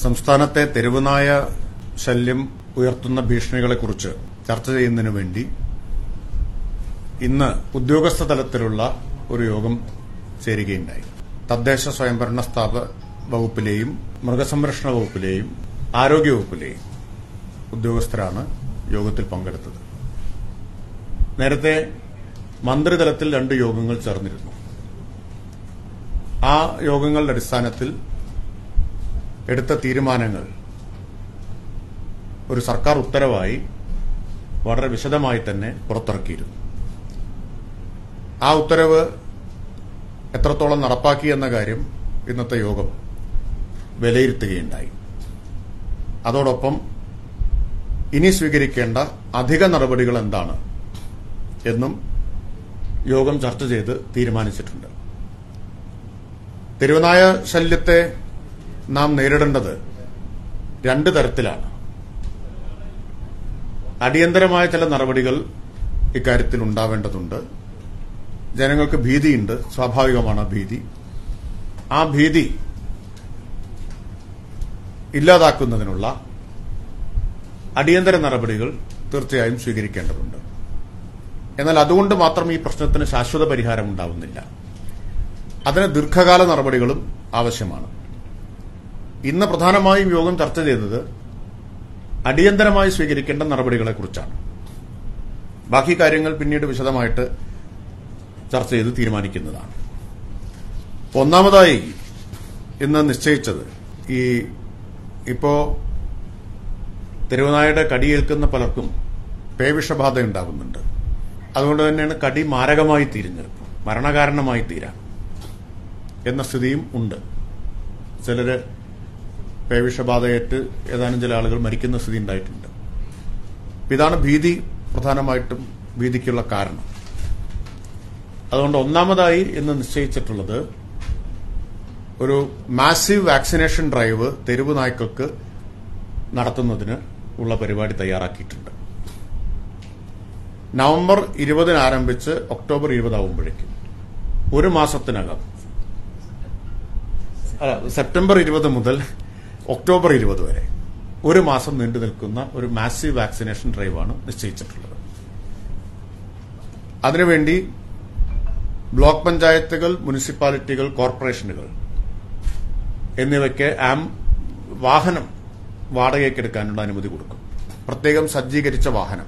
സംസ്ഥാനത്തെ തെരുവുനായ ശല്യം ഉയർത്തുന്ന ഭീഷണികളെക്കുറിച്ച് ചർച്ച ചെയ്യുന്നതിനു വേണ്ടി ഇന്ന് ഉദ്യോഗസ്ഥ തലത്തിലുള്ള ഒരു യോഗം ചേരുകയുണ്ടായി തദ്ദേശ സ്വയംഭരണ സ്ഥാപ വകുപ്പിലെയും മൃഗസംരക്ഷണ വകുപ്പിലെയും ആരോഗ്യ വകുപ്പിലെയും ഉദ്യോഗസ്ഥരാണ് യോഗത്തിൽ പങ്കെടുത്തത് നേരത്തെ മന്ത്രിതലത്തിൽ രണ്ട് യോഗങ്ങൾ ചേർന്നിരുന്നു ആ യോഗങ്ങളുടെ അടിസ്ഥാനത്തിൽ എടുത്ത തീരുമാനങ്ങൾ ഒരു സർക്കാർ ഉത്തരവായി വളരെ വിശദമായി തന്നെ പുറത്തിറക്കിയിരുന്നു ആ ഉത്തരവ് എത്രത്തോളം നടപ്പാക്കി എന്ന കാര്യം ഇന്നത്തെ യോഗം വിലയിരുത്തുകയുണ്ടായി അതോടൊപ്പം ഇനി സ്വീകരിക്കേണ്ട അധിക നടപടികൾ എന്താണ് എന്നും യോഗം ചർച്ച ചെയ്ത് തീരുമാനിച്ചിട്ടുണ്ട് തെരുവനായ ശല്യത്തെ നാം നേരിടേണ്ടത് രണ്ട് തരത്തിലാണ് അടിയന്തരമായ ചില നടപടികൾ ഇക്കാര്യത്തിൽ ഉണ്ടാവേണ്ടതുണ്ട് ജനങ്ങൾക്ക് ഭീതിയുണ്ട് സ്വാഭാവികമാണ് ആ ഭീതി ആ ഭീതി ഇല്ലാതാക്കുന്നതിനുള്ള അടിയന്തര നടപടികൾ തീർച്ചയായും സ്വീകരിക്കേണ്ടതുണ്ട് എന്നാൽ അതുകൊണ്ട് മാത്രം ഈ പ്രശ്നത്തിന് ശാശ്വത പരിഹാരം ഉണ്ടാവുന്നില്ല അതിന് ദീർഘകാല നടപടികളും ആവശ്യമാണ് ഇന്ന് പ്രധാനമായും യോഗം ചർച്ച ചെയ്തത് അടിയന്തരമായി സ്വീകരിക്കേണ്ട നടപടികളെക്കുറിച്ചാണ് ബാക്കി കാര്യങ്ങൾ പിന്നീട് വിശദമായിട്ട് ചർച്ച ചെയ്ത് തീരുമാനിക്കുന്നതാണ് ഒന്നാമതായി ഇന്ന് നിശ്ചയിച്ചത് ഈ ഇപ്പോ തിരുവനായുടെ കടിയേൽക്കുന്ന പലർക്കും പേവിഷബാധ ഉണ്ടാകുന്നുണ്ട് അതുകൊണ്ട് തന്നെയാണ് കടി മാരകമായി തീരുന്നത് മരണകാരണമായി തീരാം എന്ന സ്ഥിതിയും ഉണ്ട് ചിലര് പേവിഷബാധയേറ്റ് ഏതാനും ചില ആളുകൾ മരിക്കുന്ന സ്ഥിതി ഉണ്ടായിട്ടുണ്ട് ഇതാണ് ഭീതി പ്രധാനമായിട്ടും ഭീതിക്കുള്ള കാരണം അതുകൊണ്ട് ഒന്നാമതായി ഇന്ന് നിശ്ചയിച്ചിട്ടുള്ളത് ഒരു മാസീവ് വാക്സിനേഷൻ ഡ്രൈവ് തെരുവ് നായ്ക്കൾക്ക് നടത്തുന്നതിന് ഉള്ള പരിപാടി തയ്യാറാക്കിയിട്ടുണ്ട് നവംബർ ഇരുപതിന് ആരംഭിച്ച് ഒക്ടോബർ ഇരുപതാവുമ്പോഴേക്കും ഒരു മാസത്തിനകം അല്ല സെപ്റ്റംബർ ഇരുപത് മുതൽ ഒക്ടോബർ ഇരുപത് വരെ ഒരു മാസം നീണ്ടു നിൽക്കുന്ന ഒരു മാസീവ് വാക്സിനേഷൻ ഡ്രൈവാണ് നിശ്ചയിച്ചിട്ടുള്ളത് അതിനുവേണ്ടി ബ്ലോക്ക് പഞ്ചായത്തുകൾ മുനിസിപ്പാലിറ്റികൾ കോർപ്പറേഷനുകൾ എന്നിവയ്ക്ക് ആം വാഹനം വാടകയ്ക്കെടുക്കാനുള്ള അനുമതി കൊടുക്കും പ്രത്യേകം സജ്ജീകരിച്ച വാഹനം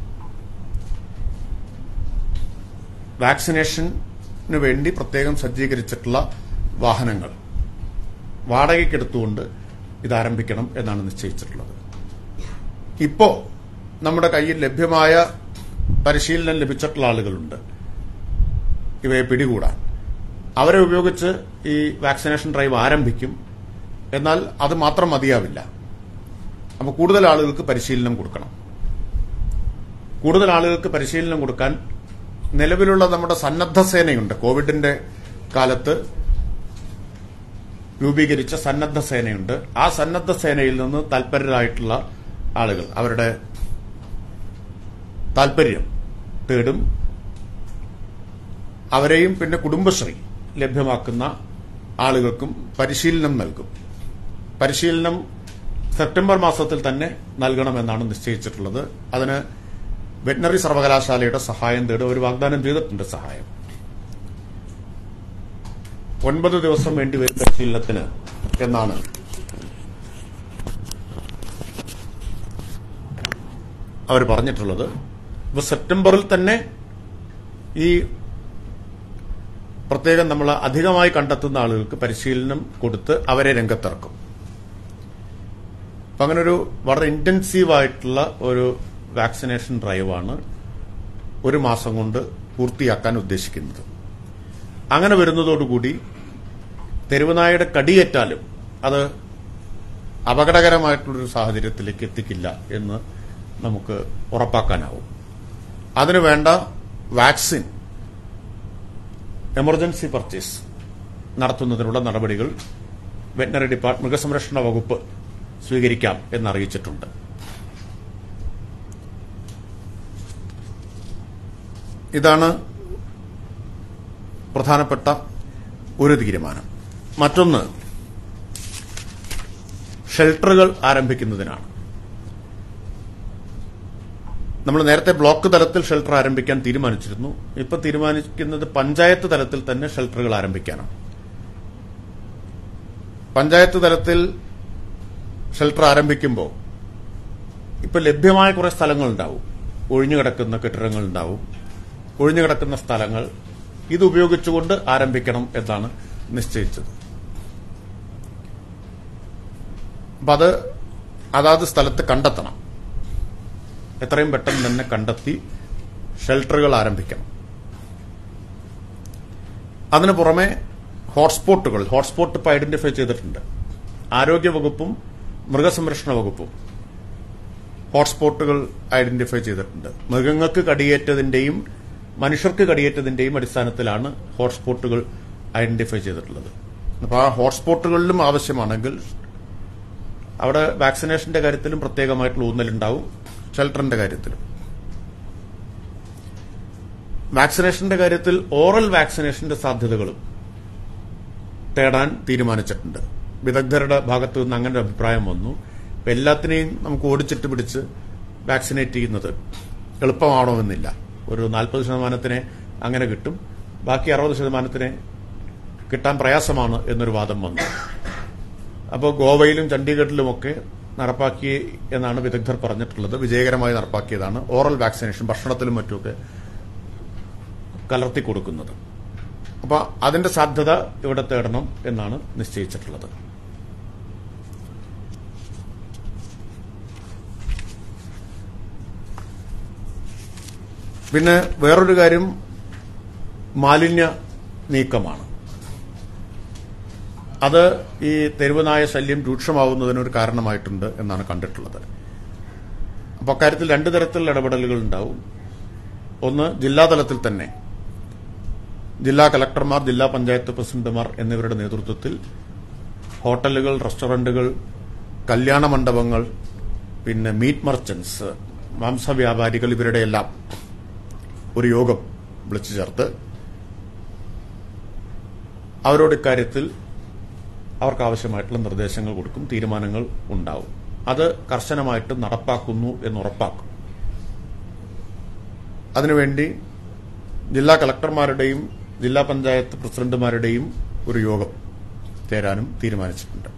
വാക്സിനേഷന് വേണ്ടി പ്രത്യേകം സജ്ജീകരിച്ചിട്ടുള്ള വാഹനങ്ങൾ വാടകയ്ക്കെടുത്തുകൊണ്ട് ഇത് ആരംഭിക്കണം എന്നാണ് നിശ്ചയിച്ചിട്ടുള്ളത് ഇപ്പോ നമ്മുടെ കയ്യിൽ ലഭ്യമായ പരിശീലനം ലഭിച്ചിട്ടുള്ള ആളുകളുണ്ട് ഇവയെ പിടികൂടാൻ അവരെ ഉപയോഗിച്ച് ഈ വാക്സിനേഷൻ ഡ്രൈവ് ആരംഭിക്കും എന്നാൽ അത് മാത്രം മതിയാവില്ല അപ്പോൾ കൂടുതൽ ആളുകൾക്ക് പരിശീലനം കൊടുക്കണം കൂടുതൽ ആളുകൾക്ക് പരിശീലനം കൊടുക്കാൻ നിലവിലുള്ള നമ്മുടെ സന്നദ്ധ സേനയുണ്ട് കോവിഡിന്റെ കാലത്ത് രൂപീകരിച്ച സന്നദ്ധ സേനയുണ്ട് ആ സന്നദ്ധ സേനയിൽ നിന്ന് താൽപര്യരായിട്ടുള്ള ആളുകൾ അവരുടെ താൽപര്യം തേടും അവരെയും പിന്നെ കുടുംബശ്രീ ലഭ്യമാക്കുന്ന ആളുകൾക്കും പരിശീലനം നൽകും പരിശീലനം സെപ്റ്റംബർ മാസത്തിൽ തന്നെ നൽകണമെന്നാണ് നിശ്ചയിച്ചിട്ടുള്ളത് അതിന് വെറ്റിനറി സർവകലാശാലയുടെ സഹായം തേടും അവർ വാഗ്ദാനം ചെയ്തിട്ടുണ്ട് സഹായം ഒൻപത് ദിവസം വേണ്ടി വരും പരിശീലനത്തിന് എന്നാണ് അവർ പറഞ്ഞിട്ടുള്ളത് ഇപ്പൊ സെപ്റ്റംബറിൽ തന്നെ ഈ പ്രത്യേകം നമ്മൾ അധികമായി കണ്ടെത്തുന്ന ആളുകൾക്ക് പരിശീലനം കൊടുത്ത് അവരെ രംഗത്തിറക്കും അപ്പൊ അങ്ങനെ ഒരു വളരെ ഇന്റൻസീവ് ആയിട്ടുള്ള ഒരു വാക്സിനേഷൻ ഡ്രൈവാണ് ഒരു മാസം കൊണ്ട് പൂർത്തിയാക്കാൻ ഉദ്ദേശിക്കുന്നത് അങ്ങനെ വരുന്നതോടുകൂടി തെരുവുനായുടെ കടിയേറ്റാലും അത് അപകടകരമായിട്ടുള്ളൊരു സാഹചര്യത്തിലേക്ക് എത്തിക്കില്ല എന്ന് നമുക്ക് ഉറപ്പാക്കാനാവും അതിനു വേണ്ട വാക്സിൻ എമർജൻസി പർച്ചേസ് നടത്തുന്നതിനുള്ള നടപടികൾ വെറ്റിനറി ഡിപ്പാർട്ട്മെന്റ് മൃഗസംരക്ഷണ വകുപ്പ് സ്വീകരിക്കാം എന്നറിയിച്ചിട്ടുണ്ട് ഇതാണ് പ്രധാനപ്പെട്ട ഒരു തീരുമാനം മറ്റൊന്ന് ഷെൽട്ടറുകൾ ആരംഭിക്കുന്നതിനാണ് നമ്മൾ നേരത്തെ ബ്ലോക്ക് തലത്തിൽ ഷെൽട്ടർ ആരംഭിക്കാൻ തീരുമാനിച്ചിരുന്നു ഇപ്പൊ തീരുമാനിക്കുന്നത് പഞ്ചായത്ത് തലത്തിൽ തന്നെ ഷെൽട്ടറുകൾ ആരംഭിക്കാനാണ് പഞ്ചായത്ത് തലത്തിൽ ഷെൽട്ടർ ആരംഭിക്കുമ്പോൾ ഇപ്പൊ ലഭ്യമായ കുറെ സ്ഥലങ്ങൾ ഉണ്ടാവും ഒഴിഞ്ഞുകിടക്കുന്ന കെട്ടിടങ്ങൾ ഉണ്ടാവും ഒഴിഞ്ഞുകിടക്കുന്ന സ്ഥലങ്ങൾ ഇത് ഉപയോഗിച്ചുകൊണ്ട് ആരംഭിക്കണം എന്നാണ് നിശ്ചയിച്ചത് അപ്പൊ അത് അതാത് സ്ഥലത്ത് കണ്ടെത്തണം എത്രയും പെട്ടെന്ന് തന്നെ കണ്ടെത്തി ഷെൽട്ടറുകൾ ആരംഭിക്കണം അതിനു പുറമെ ഹോട്ട്സ്പോട്ടുകൾ ഹോട്ട്സ്പോട്ട് ഇപ്പോൾ ഐഡന്റിഫൈ ചെയ്തിട്ടുണ്ട് ആരോഗ്യവകുപ്പും മൃഗസംരക്ഷണ വകുപ്പും ഹോട്ട്സ്പോട്ടുകൾ ഐഡന്റിഫൈ ചെയ്തിട്ടുണ്ട് മൃഗങ്ങൾക്ക് കടിയേറ്റതിന്റെയും മനുഷ്യർക്ക് കടിയേറ്റതിന്റെയും അടിസ്ഥാനത്തിലാണ് ഹോട്ട്സ്പോട്ടുകൾ ഐഡന്റിഫൈ ചെയ്തിട്ടുള്ളത് അപ്പോൾ ആ ഹോട്ട്സ്പോട്ടുകളിലും ആവശ്യമാണെങ്കിൽ അവിടെ വാക്സിനേഷന്റെ കാര്യത്തിലും പ്രത്യേകമായിട്ടുള്ള ഊന്നലുണ്ടാവും ഷെൽട്ടറിന്റെ കാര്യത്തിലും വാക്സിനേഷന്റെ കാര്യത്തിൽ ഓറൽ വാക്സിനേഷന്റെ സാധ്യതകളും തേടാൻ തീരുമാനിച്ചിട്ടുണ്ട് വിദഗ്ധരുടെ ഭാഗത്തു നിന്ന് അങ്ങനെ ഒരു അഭിപ്രായം വന്നു അപ്പൊ എല്ലാത്തിനെയും നമുക്ക് ഓടിച്ചിട്ട് പിടിച്ച് വാക്സിനേറ്റ് ചെയ്യുന്നത് എളുപ്പമാണോമെന്നില്ല ഒരു നാൽപ്പത് ശതമാനത്തിനെ അങ്ങനെ കിട്ടും ബാക്കി അറുപത് ശതമാനത്തിനെ കിട്ടാൻ പ്രയാസമാണ് എന്നൊരു വാദം വന്നു അപ്പോൾ ഗോവയിലും ചണ്ഡീഗഡിലുമൊക്കെ നടപ്പാക്കി എന്നാണ് വിദഗ്ധർ പറഞ്ഞിട്ടുള്ളത് വിജയകരമായി നടപ്പാക്കിയതാണ് ഓറൽ വാക്സിനേഷൻ ഭക്ഷണത്തിലും മറ്റുമൊക്കെ കലർത്തി കൊടുക്കുന്നത് അപ്പൊ അതിന്റെ സാധ്യത ഇവിടെ തേടണം എന്നാണ് നിശ്ചയിച്ചിട്ടുള്ളത് പിന്നെ വേറൊരു കാര്യം മാലിന്യ നീക്കമാണ് അത് ഈ തെരുവുനായ ശല്യം രൂക്ഷമാവുന്നതിനൊരു കാരണമായിട്ടുണ്ട് എന്നാണ് കണ്ടിട്ടുള്ളത് അപ്പോൾ അക്കാര്യത്തിൽ രണ്ടു തരത്തിലുള്ള ഇടപെടലുകൾ ഉണ്ടാവും ഒന്ന് ജില്ലാതലത്തിൽ തന്നെ ജില്ലാ കലക്ടർമാർ ജില്ലാ പഞ്ചായത്ത് പ്രസിഡന്റുമാർ എന്നിവരുടെ നേതൃത്വത്തിൽ ഹോട്ടലുകൾ റെസ്റ്റോറന്റുകൾ കല്യാണ മണ്ഡപങ്ങൾ പിന്നെ മീറ്റ് മർച്ചന്റ്സ് മാംസവ്യാപാരികൾ ഇവരുടെ എല്ലാം ഒരു യോഗം വിളിച്ചു ചേർത്ത് അവരോട് ഇക്കാര്യത്തിൽ അവർക്ക് ആവശ്യമായിട്ടുള്ള നിർദ്ദേശങ്ങൾ കൊടുക്കും തീരുമാനങ്ങൾ ഉണ്ടാവും അത് കർശനമായിട്ട് നടപ്പാക്കുന്നു എന്ന് ഉറപ്പാക്കും അതിനുവേണ്ടി ജില്ലാ കളക്ടർമാരുടെയും ജില്ലാ പഞ്ചായത്ത് പ്രസിഡന്റുമാരുടെയും ഒരു യോഗം ചേരാനും തീരുമാനിച്ചിട്ടുണ്ട്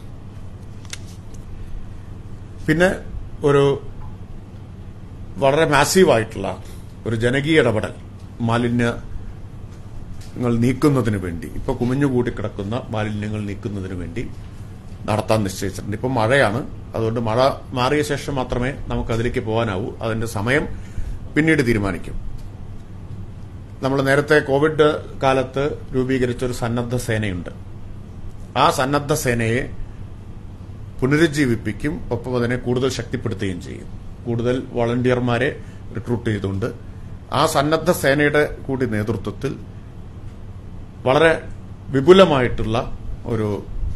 പിന്നെ ഒരു വളരെ മാസീവായിട്ടുള്ള ഒരു ജനകീയ ഇടപെടൽ മാലിന്യങ്ങൾ നീക്കുന്നതിന് വേണ്ടി ഇപ്പൊ കുമിഞ്ഞുകൂടി കിടക്കുന്ന മാലിന്യങ്ങൾ നീക്കുന്നതിന് വേണ്ടി നടത്താൻ നിശ്ചയിച്ചിട്ടുണ്ട് ഇപ്പം മഴയാണ് അതുകൊണ്ട് മഴ മാറിയ ശേഷം മാത്രമേ നമുക്ക് അതിലേക്ക് പോകാനാവൂ അതിന്റെ സമയം പിന്നീട് തീരുമാനിക്കും നമ്മൾ നേരത്തെ കോവിഡ് കാലത്ത് രൂപീകരിച്ച ഒരു സന്നദ്ധ സേനയുണ്ട് ആ സന്നദ്ധ സേനയെ പുനരുജ്ജീവിപ്പിക്കും ഒപ്പം അതിനെ കൂടുതൽ ശക്തിപ്പെടുത്തുകയും ചെയ്യും കൂടുതൽ വളണ്ടിയർമാരെ റിക്രൂട്ട് ചെയ്തുകൊണ്ട് ആ സന്നദ്ധ സേനയുടെ കൂടി നേതൃത്വത്തിൽ വളരെ വിപുലമായിട്ടുള്ള ഒരു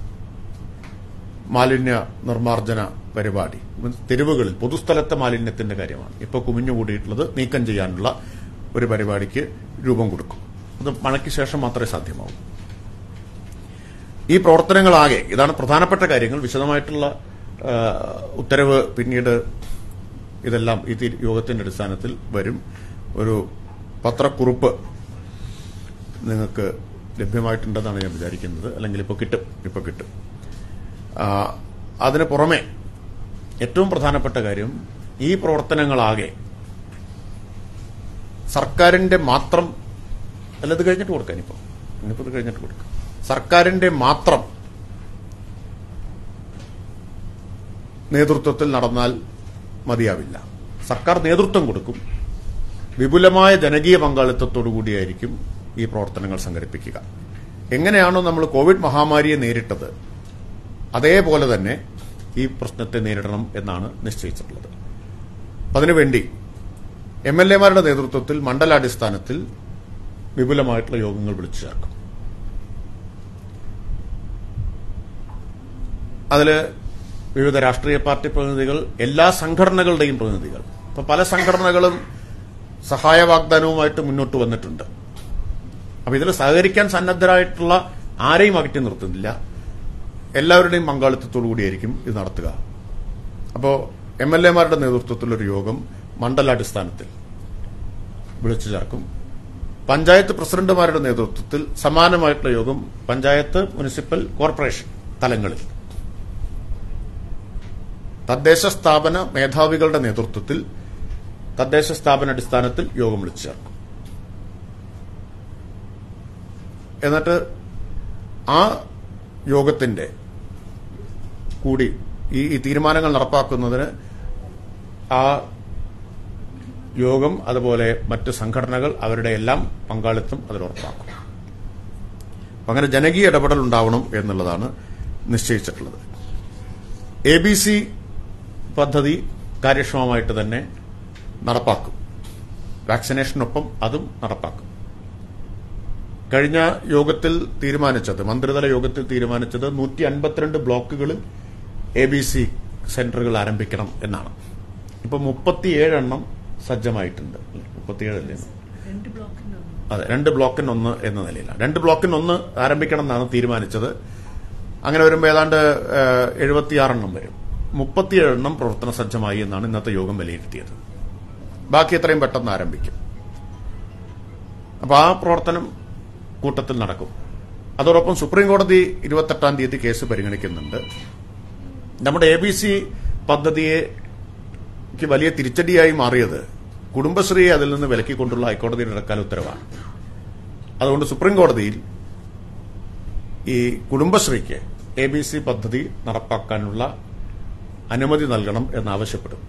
മാലിന്യ നിർമ്മാർജ്ജന പരിപാടി തെരുവുകളിൽ പൊതുസ്ഥലത്തെ മാലിന്യത്തിന്റെ കാര്യമാണ് ഇപ്പോൾ കുമിഞ്ഞുകൂടിയിട്ടുള്ളത് നീക്കം ചെയ്യാനുള്ള ഒരു പരിപാടിക്ക് രൂപം കൊടുക്കും അത് മഴയ്ക്ക് ശേഷം മാത്രമേ സാധ്യമാവൂ ഈ പ്രവർത്തനങ്ങളാകെ ഇതാണ് പ്രധാനപ്പെട്ട കാര്യങ്ങൾ വിശദമായിട്ടുള്ള ആ, ഉത്തരവ് പിന്നീട് ഇതെല്ലാം ഈ തീ- യോഗത്തിന്റെ അടിസ്ഥാനത്തിൽ വരും ഒരു പത്രക്കുറിപ്പ് നിങ്ങൾക്ക് ലഭ്യമായിട്ടുണ്ടെന്നാണ് ഞാൻ വിചാരിക്കുന്നത് അല്ലെങ്കിൽ ഇപ്പോൾ കിട്ടും ഇപ്പോൾ കിട്ടും ആ, അതിന് പുറമെ ഏറ്റവും പ്രധാനപ്പെട്ട കാര്യം ഈ പ്രവർത്തനങ്ങളാകെ സർക്കാരിന്റെ മാത്രം അല്ല ഇത് കഴിഞ്ഞിട്ട് കൊടുക്കാൻ ഇപ്പോൾ ഇനിയിപ്പോൾ ഇത് കഴിഞ്ഞിട്ട് കൊടുക്കാം സർക്കാരിന്റെ മാത്രം നേതൃത്വത്തിൽ നടന്നാൽ മതിയാവില്ല സർക്കാർ നേതൃത്വം കൊടുക്കും വിപുലമായ ജനകീയ പങ്കാളിത്തത്തോടു കൂടിയായിരിക്കും ഈ പ്രവർത്തനങ്ങൾ സംഘടിപ്പിക്കുക എങ്ങനെയാണോ നമ്മൾ കോവിഡ് മഹാമാരിയെ നേരിട്ടത് അതേപോലെ തന്നെ ഈ പ്രശ്നത്തെ നേരിടണം എന്നാണ് നിശ്ചയിച്ചിട്ടുള്ളത് അപ്പൊ അതിനുവേണ്ടി എം എൽ എമാരുടെ നേതൃത്വത്തിൽ മണ്ഡലാടിസ്ഥാനത്തിൽ വിപുലമായിട്ടുള്ള യോഗങ്ങൾ വിളിച്ചു ചേർക്കും അതിൽ വിവിധ രാഷ്ട്രീയ പാർട്ടി പ്രതിനിധികൾ എല്ലാ സംഘടനകളുടെയും പ്രതിനിധികൾ ഇപ്പൊ പല സംഘടനകളും സഹായ വാഗ്ദാനവുമായിട്ട് മുന്നോട്ട് വന്നിട്ടുണ്ട് അപ്പൊ ഇതിൽ സഹകരിക്കാൻ സന്നദ്ധരായിട്ടുള്ള ആരെയും അകറ്റി നിർത്തുന്നില്ല എല്ലാവരുടെയും പങ്കാളിത്തത്തോടു കൂടിയായിരിക്കും ഇത് നടത്തുക അപ്പോൾ എം എൽ എമാരുടെ നേതൃത്വത്തിലൊരു യോഗം മണ്ഡലാടിസ്ഥാനത്തിൽ വിളിച്ചു ചേർക്കും പഞ്ചായത്ത് പ്രസിഡന്റുമാരുടെ നേതൃത്വത്തിൽ സമാനമായിട്ടുള്ള യോഗം പഞ്ചായത്ത് മുനിസിപ്പൽ കോർപ്പറേഷൻ തലങ്ങളിൽ തദ്ദേശ സ്ഥാപന മേധാവികളുടെ നേതൃത്വത്തിൽ തദ്ദേശ സ്ഥാപന അടിസ്ഥാനത്തിൽ യോഗം വിളിച്ചു ചേർക്കും എന്നിട്ട് ആ യോഗത്തിന്റെ കൂടി ഈ ഈ തീരുമാനങ്ങൾ നടപ്പാക്കുന്നതിന് ആ യോഗം അതുപോലെ മറ്റ് സംഘടനകൾ അവരുടെ എല്ലാം പങ്കാളിത്തം അതിൽ ഉറപ്പാക്കും അപ്പൊ അങ്ങനെ ജനകീയ ഇടപെടൽ ഉണ്ടാവണം എന്നുള്ളതാണ് നിശ്ചയിച്ചിട്ടുള്ളത് എ ബി സി പദ്ധതി കാര്യക്ഷമമായിട്ട് തന്നെ നടപ്പാക്കും വാക്സിനേഷനൊപ്പം അതും നടപ്പാക്കും കഴിഞ്ഞ യോഗത്തിൽ തീരുമാനിച്ചത് മന്ത്രിതല യോഗത്തിൽ തീരുമാനിച്ചത് നൂറ്റി അൻപത്തിരണ്ട് ബ്ലോക്കുകളിൽ എ ബി സി സെന്ററുകൾ ആരംഭിക്കണം എന്നാണ് ഇപ്പൊ മുപ്പത്തിയേഴ് എണ്ണം സജ്ജമായിട്ടുണ്ട് മുപ്പത്തിയേഴല്ലേ രണ്ട് ബ്ലോക്കിന്റെ ഒന്ന് അതെ രണ്ട് ബ്ലോക്കിന് ഒന്ന് എന്ന നിലയിലാണ് രണ്ട് ബ്ലോക്കിന് ഒന്ന് ആരംഭിക്കണം എന്നാണ് തീരുമാനിച്ചത് അങ്ങനെ വരുമ്പോൾ ഏതാണ്ട് എഴുപത്തിയാറെണ്ണം വരും മുപ്പത്തിയേഴെണ്ണം പ്രവർത്തന സജ്ജമായി എന്നാണ് ഇന്നത്തെ യോഗം വിലയിരുത്തിയത് ബാക്കി എത്രയും പെട്ടെന്ന് ആരംഭിക്കും അപ്പൊ ആ പ്രവർത്തനം കൂട്ടത്തിൽ നടക്കും അതോടൊപ്പം സുപ്രീം കോടതി ഇരുപത്തെട്ടാം തീയതി കേസ് പരിഗണിക്കുന്നുണ്ട് നമ്മുടെ എ ബി സി പദ്ധതിയെ വലിയ തിരിച്ചടിയായി മാറിയത് കുടുംബശ്രീയെ അതിൽ നിന്ന് വിലക്കിക്കൊണ്ടുള്ള ഹൈക്കോടതിയുടെ ഇടക്കാല ഉത്തരവാണ് അതുകൊണ്ട് സുപ്രീം കോടതിയിൽ ഈ കുടുംബശ്രീക്ക് എ ബി സി പദ്ധതി നടപ്പാക്കാനുള്ള അനുമതി നൽകണം എന്നാവശ്യപ്പെടും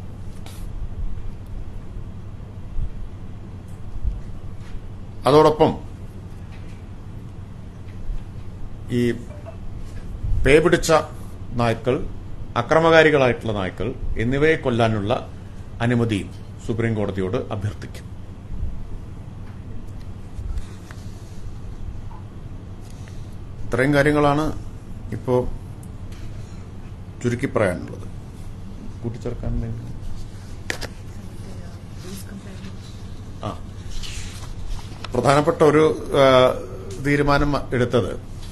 അതോടൊപ്പം ഈ പേ പിടിച്ച നായ്ക്കൾ അക്രമകാരികളായിട്ടുള്ള നായ്ക്കൾ എന്നിവയെ കൊല്ലാനുള്ള അനുമതിയും സുപ്രീം കോടതിയോട് അഭ്യർത്ഥിക്കും ഇത്രയും കാര്യങ്ങളാണ് ഇപ്പോ ചുരുക്കി പറയാനുള്ളത് കൂട്ടിച്ചേർക്കാൻ എന്തെങ്കിലും? ആ പ്രധാനപ്പെട്ട ഒരു ആ, തീരുമാനം എടുത്തത്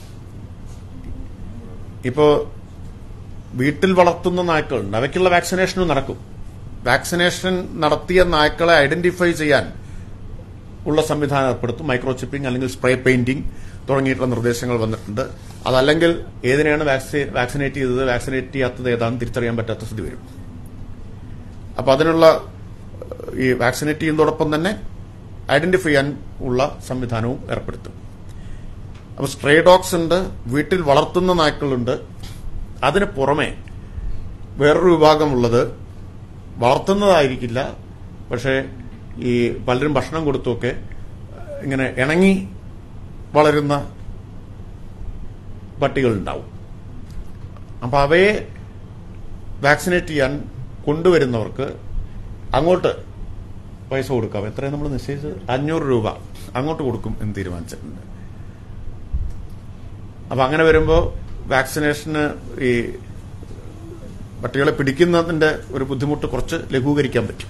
ഇപ്പോ വീട്ടിൽ വളർത്തുന്ന നായ്ക്കളുണ്ട് അവയ്ക്കുള്ള വാക്സിനേഷനും നടക്കും വാക്സിനേഷൻ നടത്തിയ നായ്ക്കളെ ഐഡന്റിഫൈ ചെയ്യാൻ ഉള്ള സംവിധാനം ഏർപ്പെടുത്തും മൈക്രോ ചിപ്പിംഗ് അല്ലെങ്കിൽ സ്പ്രേ പെയിന്റിംഗ് തുടങ്ങിയിട്ടുള്ള നിർദ്ദേശങ്ങൾ വന്നിട്ടുണ്ട് അതല്ലെങ്കിൽ ഏതിനെയാണ് വാക്സി- വാക്സിനേറ്റ് ചെയ്തത് വാക്സിനേറ്റ് ചെയ്യാത്തത് ഏതാണെന്ന് തിരിച്ചറിയാൻ പറ്റാത്ത സ്ഥിതി വരും അപ്പൊ അതിനുള്ള ഏഹ്, ഈ വാക്സിനേറ്റ് ചെയ്യുന്നതോടൊപ്പം തന്നെ ഐഡന്റിഫൈ ചെയ്യാൻ ഉള്ള സംവിധാനവും ഏർപ്പെടുത്തും അപ്പൊ സ്ട്രേ ഡോഗ്സ് ഉണ്ട് വീട്ടിൽ വളർത്തുന്ന നായ്ക്കളുണ്ട് അതിന് പുറമെ വേറൊരു വിഭാഗമുള്ളത് വളർത്തുന്നതായിരിക്കില്ല പക്ഷേ ഈ പലരും ഭക്ഷണം കൊടുത്തുമൊക്കെ ഇങ്ങനെ ഇണങ്ങി വളരുന്ന പട്ടികളുണ്ടാവും അപ്പൊ അവയെ വാക്സിനേറ്റ് ചെയ്യാൻ കൊണ്ടുവരുന്നവർക്ക് അങ്ങോട്ട് പൈസ കൊടുക്കാം എത്രയും നമ്മൾ നിശ്ചയിച്ചത് അഞ്ഞൂറ് രൂപ അങ്ങോട്ട് കൊടുക്കും എന്ന് തീരുമാനിച്ചിട്ടുണ്ട് അപ്പൊ അങ്ങനെ വരുമ്പോൾ വാക്സിനേഷന് ഈ പട്ടികളെ പിടിക്കുന്നതിന്റെ ഒരു ബുദ്ധിമുട്ട് കുറച്ച് ലഘൂകരിക്കാൻ പറ്റും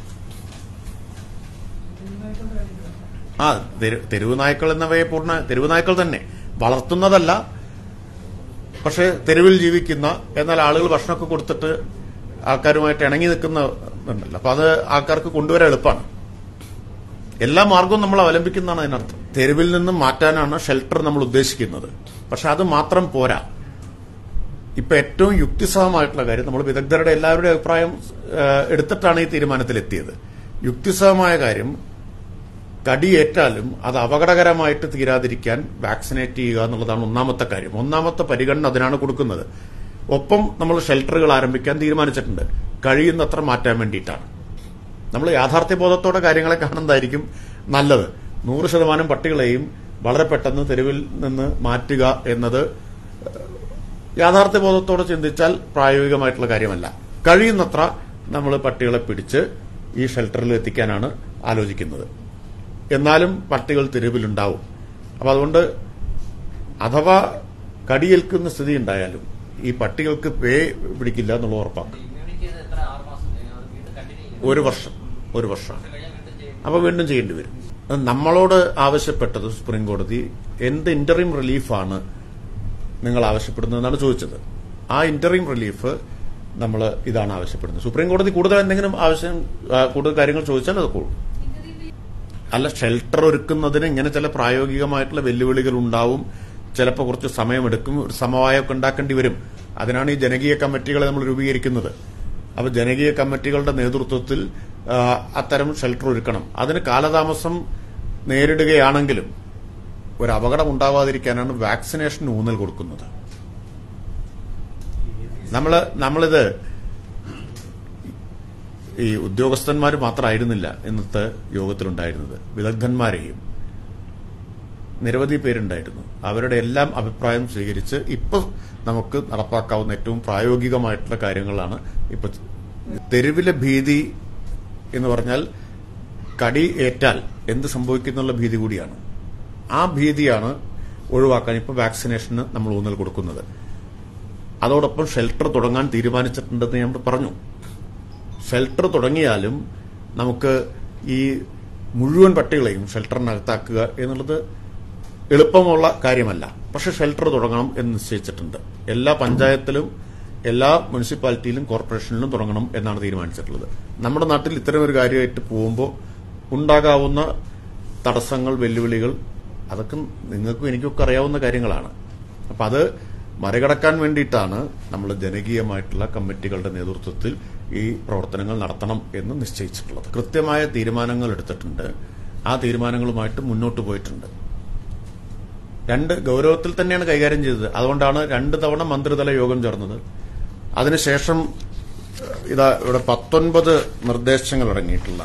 ആ തെരു- തെരുവ് നായ്ക്കൾ എന്നവയെ പൂർണ്ണ തെരുവ് നായ്ക്കൾ തന്നെ വളർത്തുന്നതല്ല പക്ഷെ തെരുവിൽ ജീവിക്കുന്ന എന്നാൽ ആളുകൾ ഭക്ഷണമൊക്കെ കൊടുത്തിട്ട് ആൾക്കാരുമായിട്ട് ഇണങ്ങി നിൽക്കുന്ന ഉണ്ടല്ലോ അപ്പൊ അത് ആൾക്കാർക്ക് കൊണ്ടുവരാൻ എളുപ്പമാണ് എല്ലാ മാർഗവും നമ്മൾ അവലംബിക്കുന്നതാണ് അതിനർത്ഥം തെരുവിൽ നിന്നും മാറ്റാനാണ് ഷെൽട്ടർ നമ്മൾ ഉദ്ദേശിക്കുന്നത് പക്ഷെ അത് മാത്രം പോരാ ഇപ്പൊ ഏറ്റവും യുക്തിസഹമായിട്ടുള്ള കാര്യം നമ്മൾ വിദഗ്ധരുടെ എല്ലാവരുടെയും അഭിപ്രായം ഏഹ്, എടുത്തിട്ടാണ് ഈ തീരുമാനത്തിലെത്തിയത് യുക്തിസഹമായ കാര്യം കടിയേറ്റാലും അത് അപകടകരമായിട്ട് തീരാതിരിക്കാൻ വാക്സിനേറ്റ് ചെയ്യുക എന്നുള്ളതാണ് ഒന്നാമത്തെ കാര്യം ഒന്നാമത്തെ പരിഗണന അതിനാണ് കൊടുക്കുന്നത് ഒപ്പം നമ്മൾ ഷെൽട്ടറുകൾ ആരംഭിക്കാൻ തീരുമാനിച്ചിട്ടുണ്ട് കഴിയുന്നത്ര മാറ്റാൻ വേണ്ടിയിട്ടാണ് നമ്മൾ യാഥാർത്ഥ്യബോധത്തോടെ കാര്യങ്ങളെ കാണുന്നതായിരിക്കും നല്ലത് നൂറ് ശതമാനം പട്ടികളെയും വളരെ പെട്ടെന്ന് തെരുവിൽ നിന്ന് മാറ്റുക എന്നത് യാഥാർത്ഥ്യബോധത്തോടെ ചിന്തിച്ചാൽ പ്രായോഗികമായിട്ടുള്ള കാര്യമല്ല കഴിയുന്നത്ര നമ്മൾ പട്ടികളെ പിടിച്ച് ഈ ഷെൽട്ടറിൽ എത്തിക്കാനാണ് ആലോചിക്കുന്നത് എന്നാലും പട്ടികൾ തെരുവിലുണ്ടാവും അപ്പൊ അതുകൊണ്ട് അഥവാ കടിയേൽക്കുന്ന സ്ഥിതി ഉണ്ടായാലും ഈ പട്ടികൾക്ക് പേ പിടിക്കില്ല എന്നുള്ള ഉറപ്പാക്കും ഇമ്മ്യൂണിറ്റി ചെയ്ത് എത്ര ആറ് മാസം കഴിഞ്ഞാൽ അത് വീണ്ടും കണ്ടിന്യൂ ചെയ്യും ഒരു വർഷം ഒരു വർഷമാണ് കഴിഞ്ഞാൽ വീണ്ടും ചെയ്യും അപ്പൊ വീണ്ടും ചെയ്യേണ്ടി വരും അത് നമ്മളോട് ആവശ്യപ്പെട്ടത് സുപ്രീം കോടതി എന്ത് ഇന്ററിം റിലീഫാണ് നിങ്ങൾ ആവശ്യപ്പെടുന്നതെന്നാണ് ചോദിച്ചത് ആ ഇന്ററിം റിലീഫ് നമ്മൾ ഇതാണ് ആവശ്യപ്പെടുന്നത് സുപ്രീം കോടതി കൂടുതൽ എന്തെങ്കിലും ആവശ്യം ആ, കൂടുതൽ കാര്യങ്ങൾ ചോദിച്ചാൽ അത് കൂടും അല്ല ഷെൽട്ടർ ഒരുക്കുന്നതിന് ഇങ്ങനെ ചില പ്രായോഗികമായിട്ടുള്ള വെല്ലുവിളികൾ ഉണ്ടാവും ചിലപ്പോൾ കുറച്ച് സമയമെടുക്കും ഒരു സമവായമൊക്കെ ഉണ്ടാക്കേണ്ടി വരും അതിനാണ് ഈ ജനകീയ കമ്മിറ്റികളെ നമ്മൾ രൂപീകരിക്കുന്നത് അപ്പോൾ ജനകീയ കമ്മിറ്റികളുടെ നേതൃത്വത്തിൽ ആ, അത്തരം ഷെൽട്ടർ ഒരുക്കണം അതിന് കാലതാമസം നേരിടുകയാണെങ്കിലും ഒരു അപകടം ഉണ്ടാവാതിരിക്കാനാണ് വാക്സിനേഷൻ ഊന്നൽ കൊടുക്കുന്നത് നമ്മള് നമ്മളിത് ഈ ഉദ്യോഗസ്ഥന്മാർ മാത്രമായിരുന്നില്ല ഇന്നത്തെ യോഗത്തിലുണ്ടായിരുന്നത് വിദഗ്ധന്മാരെയും നിരവധി പേരുണ്ടായിരുന്നു അവരുടെ എല്ലാം അഭിപ്രായം സ്വീകരിച്ച് ഇപ്പൊ നമുക്ക് നടപ്പാക്കാവുന്ന ഏറ്റവും പ്രായോഗികമായിട്ടുള്ള കാര്യങ്ങളാണ് ഇപ്പൊ തെരുവിലെ ഭീതി എന്ന് പറഞ്ഞാൽ കടി ഏറ്റാൽ എന്ത് സംഭവിക്കുന്നുള്ള ഭീതി കൂടിയാണ് ആ ഭീതിയാണ് ഒഴിവാക്കാൻ ഇപ്പൊ വാക്സിനേഷന് നമ്മൾ ഊന്നൽ കൊടുക്കുന്നത് അതോടൊപ്പം ഷെൽട്ടർ തുടങ്ങാൻ തീരുമാനിച്ചിട്ടുണ്ടെന്ന് ഞാൻ പറഞ്ഞു ഷെൽട്ടർ തുടങ്ങിയാലും നമുക്ക് ഈ മുഴുവൻ പട്ടികളെയും ഷെൽട്ടറിനകത്താക്കുക എന്നുള്ളത് എളുപ്പമുള്ള കാര്യമല്ല പക്ഷെ ഷെൽട്ടർ തുടങ്ങണം എന്ന് നിശ്ചയിച്ചിട്ടുണ്ട് എല്ലാ പഞ്ചായത്തിലും എല്ലാ മുനിസിപ്പാലിറ്റിയിലും കോർപ്പറേഷനിലും തുടങ്ങണം എന്നാണ് തീരുമാനിച്ചിട്ടുള്ളത് നമ്മുടെ നാട്ടിൽ ഇത്തരം ഒരു കാര്യമായിട്ട് പോകുമ്പോൾ ഉണ്ടാകാവുന്ന തടസ്സങ്ങൾ വെല്ലുവിളികൾ അതൊക്കെ നിങ്ങൾക്കും എനിക്കൊക്കെ അറിയാവുന്ന കാര്യങ്ങളാണ് അപ്പൊ അത് മറികടക്കാൻ വേണ്ടിയിട്ടാണ് നമ്മൾ ജനകീയമായിട്ടുള്ള കമ്മിറ്റികളുടെ നേതൃത്വത്തിൽ ഈ പ്രവർത്തനങ്ങൾ നടത്തണം എന്ന് നിശ്ചയിച്ചിട്ടുള്ളത് കൃത്യമായ തീരുമാനങ്ങൾ എടുത്തിട്ടുണ്ട് ആ തീരുമാനങ്ങളുമായിട്ട് മുന്നോട്ട് പോയിട്ടുണ്ട് രണ്ട് ഗൗരവത്തിൽ തന്നെയാണ് കൈകാര്യം ചെയ്തത് അതുകൊണ്ടാണ് രണ്ട് തവണ മന്ത്രിതല യോഗം ചേർന്നത് അതിനുശേഷം ഏഹ്, ഇതാ ഇവിടെ പത്തൊൻപത് നിർദ്ദേശങ്ങൾ അടങ്ങിയിട്ടുള്ള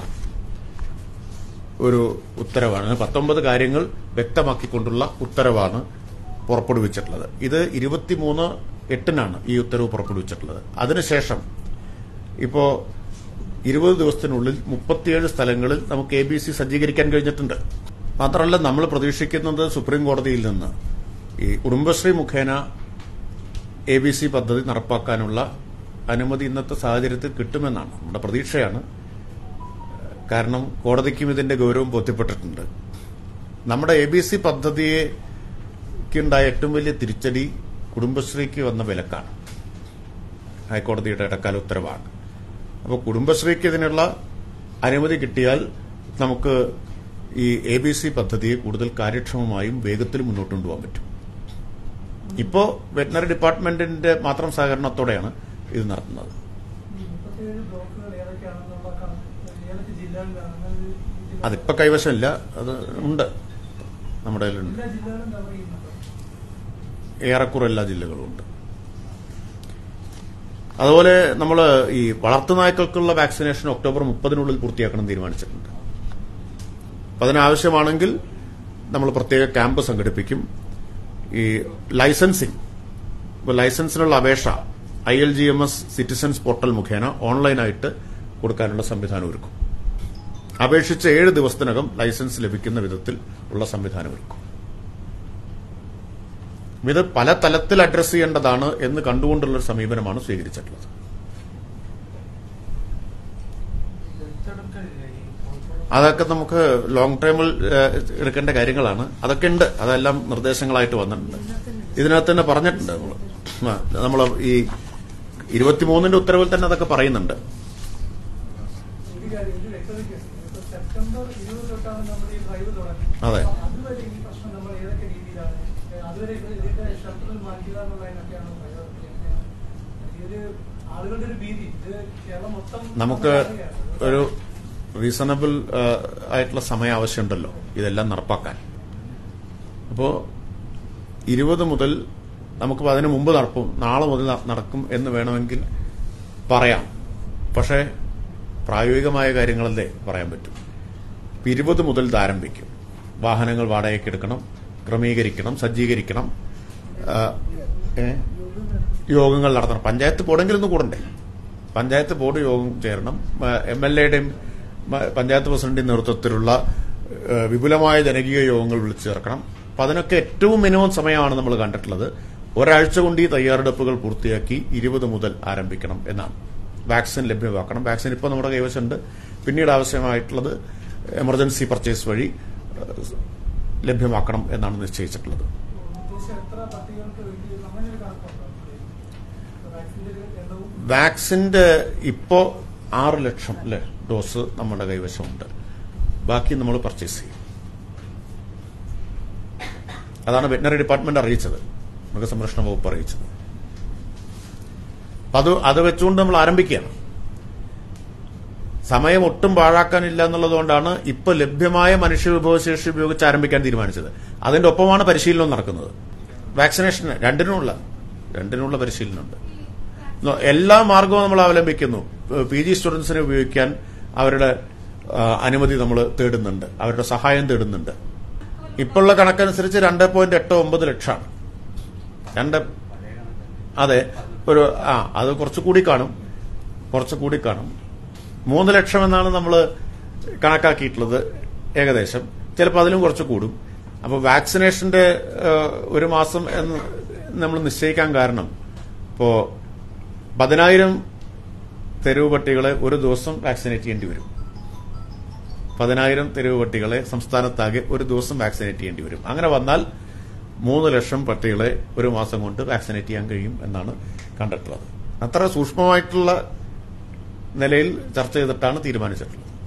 ഒരു ഉത്തരവാണ് പത്തൊമ്പത് കാര്യങ്ങൾ വ്യക്തമാക്കിക്കൊണ്ടുള്ള ഉത്തരവാണ് പുറപ്പെടുവിച്ചിട്ടുള്ളത് ഇത് ഇരുപത്തിമൂന്ന് എട്ടിനാണ് ഈ ഉത്തരവ് പുറപ്പെടുവിച്ചിട്ടുള്ളത് അതിനുശേഷം ഇപ്പോ ഇരുപത് ദിവസത്തിനുള്ളിൽ മുപ്പത്തിയേഴ് സ്ഥലങ്ങളിൽ നമുക്ക് എ ബി സി സജ്ജീകരിക്കാൻ കഴിഞ്ഞിട്ടുണ്ട് മാത്രമല്ല നമ്മൾ പ്രതീക്ഷിക്കുന്നത് സുപ്രീം കോടതിയിൽ നിന്ന് ഈ കുടുംബശ്രീ മുഖേന എ ബി സി പദ്ധതി നടപ്പാക്കാനുള്ള അനുമതി ഇന്നത്തെ സാഹചര്യത്തിൽ കിട്ടുമെന്നാണ് നമ്മുടെ പ്രതീക്ഷയാണ് കാരണം കോടതിക്കും ഇതിന്റെ ഗൗരവം ബോധ്യപ്പെട്ടിട്ടുണ്ട് നമ്മുടെ എ ബി സി പദ്ധതിക്കുണ്ടായ ഏറ്റവും വലിയ തിരിച്ചടി കുടുംബശ്രീക്ക് വന്ന വിലക്കാണ് ഹൈക്കോടതിയുടെ ഇടക്കാല ഉത്തരവാണ് അപ്പോൾ കുടുംബശ്രീക്ക് ഇതിനുള്ള അനുമതി കിട്ടിയാൽ നമുക്ക് ഈ എ ബി സി പദ്ധതിയെ കൂടുതൽ കാര്യക്ഷമമായും വേഗത്തിൽ മുന്നോട്ട് കൊണ്ടുപോകാൻ പറ്റും ഇപ്പോ വെറ്റിനറി ഡിപ്പാർട്ട്മെന്റിന്റെ മാത്രം സഹകരണത്തോടെയാണ് ഇത് നടത്തുന്നത് ഈ മുപ്പത്തിയേഴ് ബ്ലോക്കുകൾ ഏതൊക്കെയാണെന്നുള്ള കണക്ക് ഏതൊക്കെ ജില്ലകളിലാണ് അങ്ങനെ ഒരു ജില്ല- അതിപ്പോ കൈവശമില്ല അത് ഉണ്ട് നമ്മുടെ കയ്യിലുണ്ട് എല്ലാ ജില്ലകളും കവർ ചെയ്യുന്നുണ്ടോ ഏറെക്കുറെ എല്ലാ ജില്ലകളും ഉണ്ട് അതുപോലെ നമ്മൾ ഈ വളർത്തുനായ്ക്കൾക്കുള്ള വാക്സിനേഷൻ ഒക്ടോബർ മുപ്പതിനുള്ളിൽ പൂർത്തിയാക്കണം തീരുമാനിച്ചിട്ടുണ്ട് അപ്പൊ അതിനാവശ്യമാണെങ്കിൽ നമ്മൾ പ്രത്യേക ക്യാമ്പ് സംഘടിപ്പിക്കും ഈ ലൈസൻസിങ് ഇപ്പോൾ ലൈസൻസിനുള്ള അപേക്ഷ I L G M S citizens portal മുഖേന ഓൺലൈനായിട്ട് കൊടുക്കാനുള്ള സംവിധാനം ഒരുക്കും അപേക്ഷിച്ച് ഏഴ് ദിവസത്തിനകം ലൈസൻസ് ലഭിക്കുന്ന വിധത്തിൽ ഉള്ള സംവിധാനം ഒരുക്കും ഇത് പല തലത്തിൽ അഡ്രസ് ചെയ്യേണ്ടതാണ് എന്ന് കണ്ടുകൊണ്ടുള്ള ഒരു സമീപനമാണ് സ്വീകരിച്ചിട്ടുള്ളത് ദത്തെടുക്കലില്ലേ ഈ കോഴിക്കോട് അതൊക്കെ നമുക്ക് ലോങ് ടൈമിൽ ഏഹ്, എടുക്കേണ്ട കാര്യങ്ങളാണ് അതൊക്കെ ഉണ്ട് അതെല്ലാം നിർദ്ദേശങ്ങളായിട്ട് വന്നിട്ടുണ്ട് ഇതിനകത്ത് തന്നെ പറഞ്ഞിട്ടുണ്ട് നമ്മൾ ഈ ഇരുപത്തിമൂന്നിന്റെ ഉത്തരവിൽ തന്നെ അതൊക്കെ പറയുന്നുണ്ട് ഒരു കാര്യം ഒരു വ്യക്തതയ്ക്ക് ഇപ്പൊ സെപ്റ്റംബർ ഇരുപത് തൊട്ടാണ് നമ്മൾ ഈ ഡ്രൈവ് തുടങ്ങുന്നത് അതെ. അപ്പൊ അതുവരെ ഈ പ്രശ്നം നമ്മൾ ഏതൊക്കെ രീതിയിലാണ് ഏ, അതുവരെ ഇത് ഇതിന്റെ ഷട്ടറിൽ മാറ്റുക എന്നുള്ളതിനൊക്കെയാണ് പ്രയോജനം ഇത് ആളുകളുടെ ഒരു ഭീതി ഇത് കേരളം മൊത്തം നമുക്ക് അറിയാം. ഒരു റീസണബിൾ ആയിട്ടുള്ള സമയം ആവശ്യമുണ്ടല്ലോ ഇതെല്ലാം നടപ്പാക്കാൻ അപ്പോ ഇരുപത് മുതൽ നമുക്ക് അതിന് മുമ്പ് നടക്കും നാളെ മുതൽ ന- നടക്കും എന്ന് വേണമെങ്കിൽ പറയാം പക്ഷേ പ്രായോഗികമായ കാര്യങ്ങളല്ലേ പറയാൻ പറ്റും ഇപ്പൊ ഇരുപത് മുതൽ ഇത് ആരംഭിക്കും വാഹനങ്ങൾ വാടകയ്ക്ക് എടുക്കണം ക്രമീകരിക്കണം സജ്ജീകരിക്കണം ആ, ഏ? യോഗങ്ങൾ നടത്തണം പഞ്ചായത്ത് ബോർഡെങ്കിലും ഒന്ന് കൂടണ്ടേ പഞ്ചായത്ത് ബോർഡ് യോഗം ചേരണം എം എൽ എയുടെയും പഞ്ചായത്ത് പ്രസിഡന്റിന്റെ നേതൃത്വത്തിലുള്ള ഏ, വിപുലമായ ജനകീയ യോഗങ്ങൾ വിളിച്ചു ചേർക്കണം അപ്പൊ അതിനൊക്കെ ഏറ്റവും മിനിമം സമയമാണ് നമ്മൾ കണ്ടിട്ടുള്ളത് ഒരാഴ്ച കൊണ്ട് ഈ തയ്യാറെടുപ്പുകൾ പൂർത്തിയാക്കി ഇരുപത് മുതൽ ആരംഭിക്കണം എന്നാണ് വാക്സിൻ ലഭ്യമാക്കണം വാക്സിൻ ഇപ്പോൾ നമ്മുടെ കൈവശമുണ്ട് പിന്നീട് ആവശ്യമായിട്ടുള്ളത് എമർജൻസി പർച്ചേസ് വഴി ഏ, ലഭ്യമാക്കണം എന്നാണ് നിശ്ചയിച്ചിട്ടുള്ളത് ഉദ്ദേശം എത്ര പട്ടികൾക്ക് വേണ്ടി അങ്ങനെ ഒരു കണക്കുണ്ടോ വാക്സിന്റെ ഒരു എണ്ണവും വാക്സിന്റെ ഇപ്പോ ആറ് ലക്ഷം അല്ലെ ഡോസ് നമ്മുടെ കൈവശമുണ്ട് ബാക്കി നമ്മൾ പർച്ചേസ് ചെയ്യും അതാണ് വെറ്റിനറി ഡിപ്പാർട്ട്മെന്റ് അറിയിച്ചത് മൃഗസംരക്ഷണ വകുപ്പ് അറിയിച്ചത് അപ്പൊ അത് അത് വെച്ചുകൊണ്ട് നമ്മൾ ആരംഭിക്കുകയാണ് സമയം ഒട്ടും പാഴാക്കാനില്ല എന്നുള്ളതുകൊണ്ടാണ് ഇപ്പൊ ലഭ്യമായ മനുഷ്യവിഭവശേഷി ഉപയോഗിച്ച് ആരംഭിക്കാൻ തീരുമാനിച്ചത് അതിന്റെ ഒപ്പമാണ് പരിശീലനം നടക്കുന്നത് വാക്സിനേഷന് രണ്ടിനുമുള്ള രണ്ടിനുള്ള പരിശീലനമുണ്ട് നോ- എല്ലാ മാർഗവും നമ്മൾ അവലംബിക്കുന്നു പി ജി സ്റ്റുഡൻസിനെ ഉപയോഗിക്കാൻ അവരുടെ ആ, അനുമതി നമ്മൾ തേടുന്നുണ്ട് അവരുടെ സഹായം തേടുന്നുണ്ട് ഇപ്പോഴുള്ള കണക്കനുസരിച്ച് രണ്ട് പോയിന്റ് എട്ട് ഒമ്പത് ലക്ഷമാണ് രണ്ട് അതെ ഒരു ആ അത് കുറച്ചുകൂടി കാണും കുറച്ചുകൂടി കാണും മൂന്ന് ലക്ഷം എന്നാണ് നമ്മൾ കണക്കാക്കിയിട്ടുള്ളത് ഏകദേശം ചിലപ്പോൾ അതിലും കുറച്ച് കൂടും അപ്പോൾ വാക്സിനേഷന്റെ ഏഹ്, ഒരു മാസം എന്ന് നമ്മൾ നിശ്ചയിക്കാൻ കാരണം ഇപ്പോ പതിനായിരം തെരുവ് പട്ടികളെ ഒരു ദിവസം വാക്സിനേറ്റ് ചെയ്യേണ്ടി വരും പതിനായിരം തെരുവ് പട്ടികളെ സംസ്ഥാനത്താകെ ഒരു ദിവസം വാക്സിനേറ്റ് ചെയ്യേണ്ടി വരും അങ്ങനെ വന്നാൽ മൂന്ന് ലക്ഷം പട്ടികളെ ഒരു മാസം കൊണ്ട് വാക്സിനേറ്റ് ചെയ്യാൻ കഴിയും എന്നാണ് കണ്ടിട്ടുള്ളത് അത്ര സൂക്ഷ്മമായിട്ടുള്ള നിലയിൽ ചർച്ച ചെയ്തിട്ടാണ് തീരുമാനിച്ചിട്ടുള്ളത്